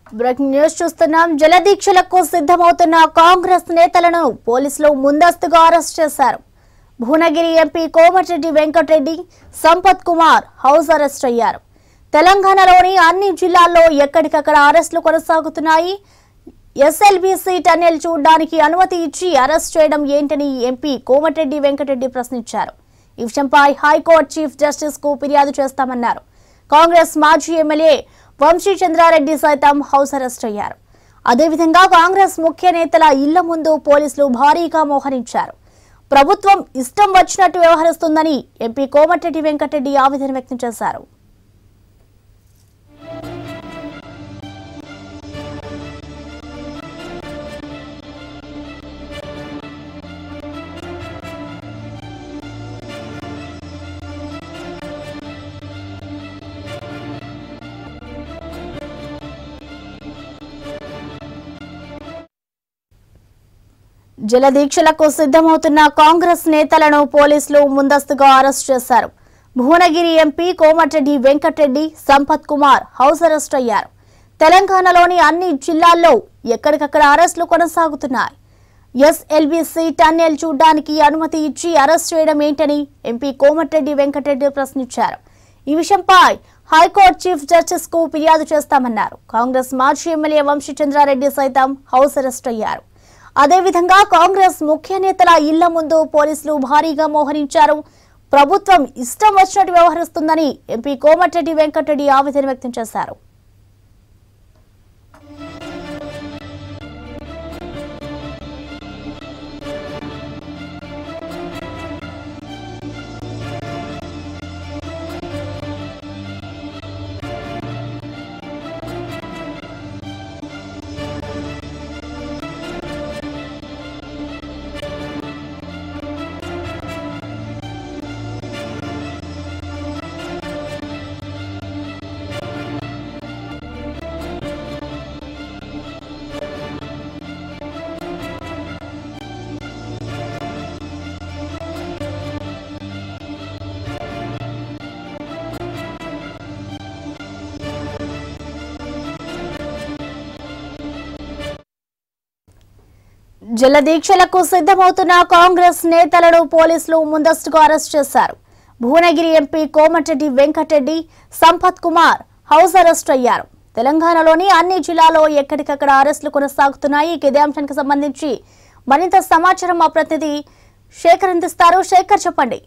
breaking news చూస్తున్నాం జలదీక్షలకు సిద్ధమవుతున్న కాంగ్రెస్ నేతలను పోలీసులు ముందస్తుగా అరెస్ట్ చేశారు Bhuvanagiri MP Komatireddy Venkat Reddy Sampath Kumar house arrest అయ్యారు తెలంగాణలోని అన్ని జిల్లాల్లో ఎక్కడికక్కడ అరెస్టులు కొనసాగుతున్నాయి ఎస్ఎల్బీసీ టన్నెల్ చూడడానికి అనుమతి ఇచ్చి అరెస్ట్ చేయడం ఏంటని ఎంపీ కోమటిరెడ్డి వెంకటరెడ్డి ప్రశ్నించారు ఈ విషయంపై హైకోర్టు చీఫ్ జస్టిస్ కు ఫిర్యాదు చేస్తామన్నారు కాంగ్రెస్ మాజీ ఎమ్మెల్యే వంశీ చంద్రారెడ్డి సైతం హౌస్ అరెస్ట్ అయ్యారు అదేవిధంగా కాంగ్రెస్ ముఖ్య నేతల ఇళ్ల ముందు పోలీసులు భారీగా మోహరించారు ప్రభుత్వం ఇష్టం వచ్చినట్టు వ్యవహరిస్తుందని ఎంపీ కోమటిరెడ్డి వెంకటరెడ్డి ఆవేదన వ్యక్తం చేశారు జలదీక్షలకు సిద్ధమవుతున్న కాంగ్రెస్ నేతలను పోలీసులు ముందస్తుగా అరెస్ట్ చేశారు Bhuvanagiri MP Komatireddy Venkat Reddy Sampath Kumar house arrest అయ్యారు తెలంగాణలోని అన్ని జిల్లాల్లో ఎక్కడికక్కడ అరెస్టులు కొనసాగుతున్నాయి ఎస్ఎల్బీసీ టన్నెల్ చూడ్డానికి అనుమతి ఇచ్చి అరెస్ట్ చేయడం ఏంటని ఎంపీ కోమటిరెడ్డి వెంకటరెడ్డి ప్రశ్నించారు ఈ విషయంపై హైకోర్టు చీఫ్ జస్టిస్ కు ఫిర్యాదు చేస్తామన్నారు కాంగ్రెస్ మాజీ ఎమ్మెల్యే వంశీ చంద్రారెడ్డి సైతం హౌస్ అరెస్ట్ అయ్యారు అదేవిధంగా కాంగ్రెస్ ముఖ్య నేతల ఇళ్ల ముందు పోలీసులు భారీగా మోహరించారు ప్రభుత్వం ఇష్టం వచ్చినట్టు వ్యవహరిస్తుందని ఎంపీ కోమటిరెడ్డి వెంకటరెడ్డి ఆవేదన వ్యక్తం చేశారు జలదీక్షలకు సిద్ధమవుతున్న కాంగ్రెస్ నేతలను పోలీసులు ముందస్తుగా అరెస్ట్ చేశారు Bhuvanagiri MP Komatireddy Venkat Reddy Sampath Kumar house arrest అయ్యారు తెలంగాణలోని అన్ని జిల్లాల్లో ఎక్కడికక్కడ అరెస్టులు కొనసాగుతున్నాయి ఇక ఇదే అంశానికి సంబంధించి మరింత సమాచారం మా ప్రతినిధి శేఖర్ అందిస్తారు శేఖర్ చెప్పండి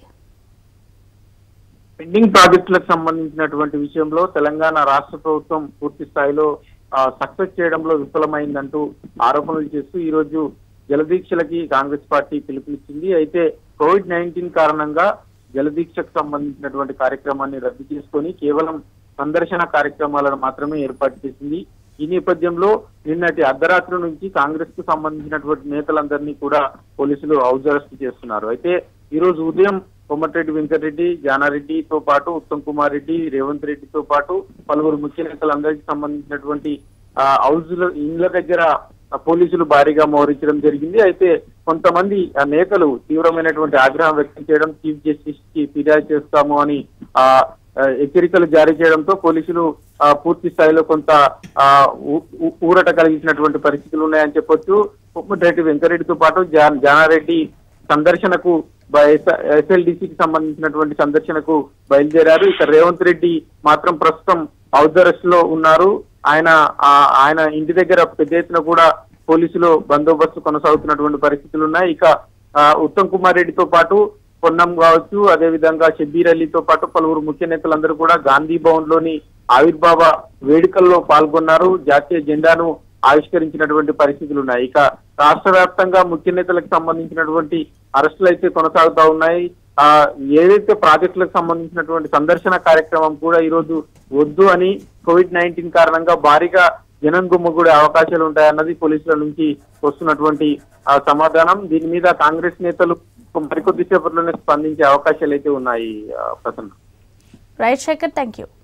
పెండింగ్ ప్రాజెక్టులకు సంబంధించినటువంటి విషయంలో తెలంగాణ రాష్ట్ర ప్రభుత్వం పూర్తి స్థాయిలో సక్సెస్ చేయడంలో విఫలమైందంటూ ఆరోపణలు చేస్తూ ఈ రోజు జలదీక్షలకి కాంగ్రెస్ పార్టీ పిలుపునిచ్చింది అయితే కోవిడ్ నైన్టీన్ కారణంగా జలదీక్షకు సంబంధించినటువంటి కార్యక్రమాన్ని రద్దు చేసుకొని కేవలం సందర్శన కార్యక్రమాలను మాత్రమే ఏర్పాటు చేసింది ఈ నేపథ్యంలో నిన్నటి అర్ధరాత్రి నుంచి కాంగ్రెస్ కు సంబంధించినటువంటి నేతలందరినీ కూడా పోలీసులు హౌస్ అరెస్ట్ చేస్తున్నారు అయితే ఈ రోజు ఉదయం కోమటిరెడ్డి వెంకటరెడ్డి జానారెడ్డితో పాటు ఉత్తమ్ కుమార్ రెడ్డి రేవంత్ రెడ్డితో పాటు పలువురు ముఖ్య నేతలందరికీ సంబంధించినటువంటి ఆ, హౌస్ ఇండ్ల దగ్గర ఆ, పోలీసులు భారీగా మోహరించడం జరిగింది అయితే కొంతమంది ఆ నేతలు తీవ్రమైనటువంటి ఆగ్రహం వ్యక్తం చేయడం చీఫ్ జస్టిస్ కి ఫిర్యాదు చేస్తాము అని ఆ ఆ, హెచ్చరికలు జారీ చేయడంతో పోలీసులు ఆ, పూర్తి స్థాయిలో కొంత ఆ, ఊ- ఊ- ఊరట కలిగించినటువంటి పరిస్థితులు ఉన్నాయని చెప్పొచ్చు రెడ్డి వెంకరెడ్డితో పాటు జాన్ జానారెడ్డి సందర్శనకు ఎస్ఎల్డిసికి సంబంధించినటువంటి సందర్శనకు బయలుదేరారు ఇక రేవంత్ రెడ్డి మాత్రం ప్రస్తుతం హౌస్ అరెస్ట్ లో ఉన్నారు ఆయన ఆ, ఆయన ఇంటి దగ్గర పెద్ద ఎత్తున కూడా పోలీసులు బందోబస్తు కొనసాగుతున్నటువంటి పరిస్థితులు ఉన్నాయి ఇక ఆ, ఉత్తమ్ కుమార్ రెడ్డితో పాటు పొన్నం కావచ్చు అదే విధంగా షబ్బీర్ అలీతో పాటు పలువురు ముఖ్య నేతలందరూ కూడా గాంధీ భవన్ లోని ఆవిర్భావ వేడుకల్లో పాల్గొన్నారు జాతీయ జెండాను ఆవిష్కరించినటువంటి పరిస్థితులు ఉన్నాయి ఇక రాష్ట్ర వ్యాప్తంగా ముఖ్య నేతలకు సంబంధించినటువంటి అరెస్టులు అయితే కొనసాగుతా ఉన్నాయి ఆ ఏదైతే ప్రాజెక్టులకు సంబంధించినటువంటి సందర్శన కార్యక్రమం కూడా ఈ రోజు వద్దు అని కోవిడ్ నైన్టీన్ కారణంగా భారీగా జనం గుమ్మగూడే అవకాశాలు ఉంటాయన్నది పోలీసుల నుంచి వస్తున్నటువంటి ఆ, సమాధానం దీని మీద కాంగ్రెస్ నేతలు మరికొద్ది సేపట్లోనే స్పందించే అవకాశాలు అయితే ఉన్నాయి ఆ, Prasanna right Shekhar thank you